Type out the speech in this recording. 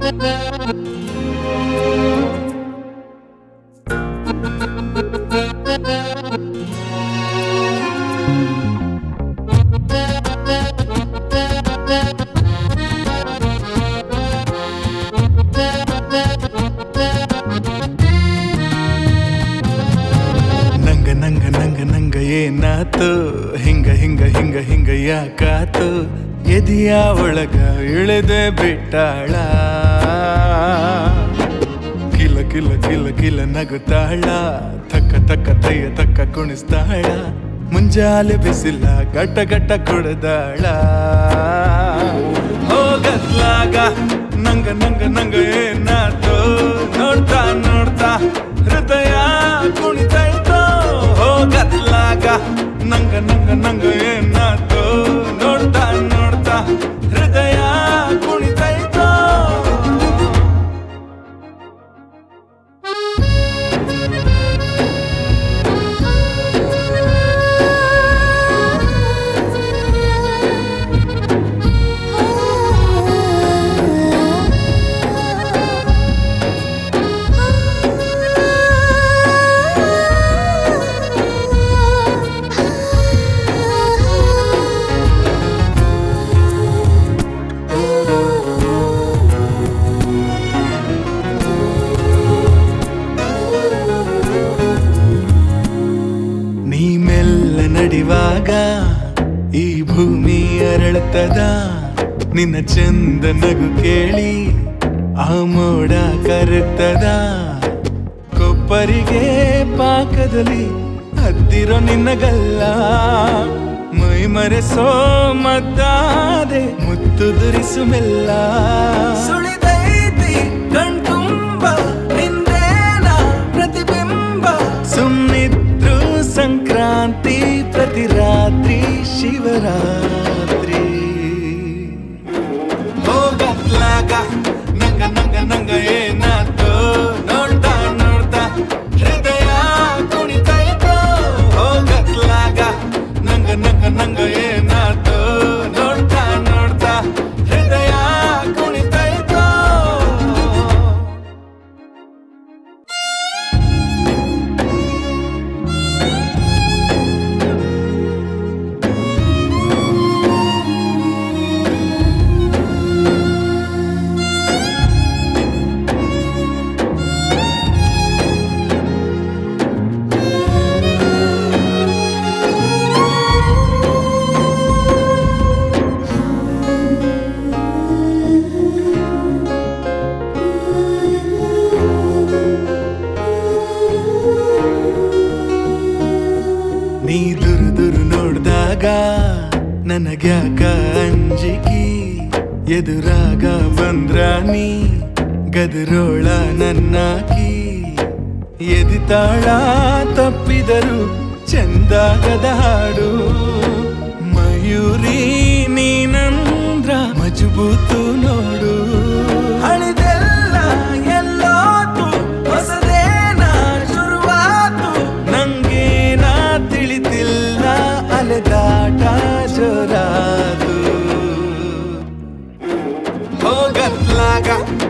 ನಂಗ ನಂಗ ನಂಗ ನಂಗ ಏನಾತು ಹಿಂಗ ಹಿಂಗ ಹಿಂಗ ಹಿಂಗ ಯಾಕಾತು ಎದಿಯ ಒಳಗ ಇಳಿದೆ ಬಿಟ್ಟಾಳ ಕಿಲ ಕಿಲ ಕಿಲ ಕಿಲ ನಗುತ್ತಾಳ ತಕ್ಕ ತಕ್ಕ ತಯ್ಯ ತಕ್ಕ ಕುಣಿಸ್ತಾಳ ಮುಂಜಾಲೆ ಬಿಸಿಲ ಗಟ್ಟ ಗಟ್ಟ ಕುಡ್ದಾಳ ಹೋಗತ್ಲಾಗ ನಂಗ ನಂಗ ನಂಗ ಏನಾತು ನೋಡ್ತಾ ನೋಡ್ತಾ ಹೃದಯ ಕುಣಿತೈತೋ ಹೋಗತ್ಲಾಗ ನಂಗ ನಂಗ ನಂಗ ಏನಾತು ನೋಡ್ತಾ ನೋಡ್ತಾ ಹೃದಯ ಕುಣಿತೈತೋ ನೀ ಮೆಲ್ಲ ನಡಿವಾಗ ಈ ಭೂಮಿ ಅರಳುತ್ತದ ನಿನ್ನ ಚಂದ ನಗು ಕೇಳಿ ಆ ಮೋಡ ಕರೆತದ ಕೊಪ್ಪರಿಗೆ ಪಾಕದಲ್ಲಿ ಹತ್ತಿರೋ ನಿನ್ನಗಲ್ಲ ಮೈ ಮರೆಸೋ ಮದ್ದಾದೆ ಮುತ್ತು ದುರಿಸು ಮೆಲ್ಲ ಸುಳಿದೈತಿ ಕಣ್ತುಂಬ ನಿಂದೇನ ಪ್ರತಿಬಿಂಬ ಸುಮ್ನಿದ್ರು ಸಂಕ್ರಾಂತಿ ಪ್ರತಿ ರಾತ್ರಿ ಶಿವರಾತ್ರಿ ಹೋಗತ್ಲಾಗ ನಂಗ ನಂಗ ನಂಗ ಏನಾತು ನೋಡ್ತಾ ನೋಡ್ತಾ ಹೃದಯ ಕುಣಿತೈತೋ ಹೋಗತ್ಲಾಗ ನಂಗ ನಂಗ ನಂಗ ಏನಾತು ನೋಡ್ತಾ ನೋಡ್ತಾ ಹೃದಯ ಕುಣಿತೈತೋ ನೀ ದುರು ದುರು ನೋಡ್ದಾಗ ನನಗ್ಯಾಕ ಅಂಜಿಕಿ ಎದುರಾಗ ಬಂದ್ರ ನೀ ಗದರೋಳ ನನ್ನಾಕಿ ಎದಿತಾಳ ತಪ್ಪಿದರು ಚಂದಾಗದ ಹಾಡು ಮಯೂರಿ ನೀನಂದ್ರ ಮಜಬೂತು ನೋಡು ಹಳಿದೆಲ್ಲ ಎಲ್ಲೋತು ಹೊಸದೇನ ಶುರುವಾತು ನಂಗೇನ ತಿಳಿತಿಲ್ಲ ಅಲೆದಾಟ ಜೋರಾದು ಹೋಗತ್ಲಾಗ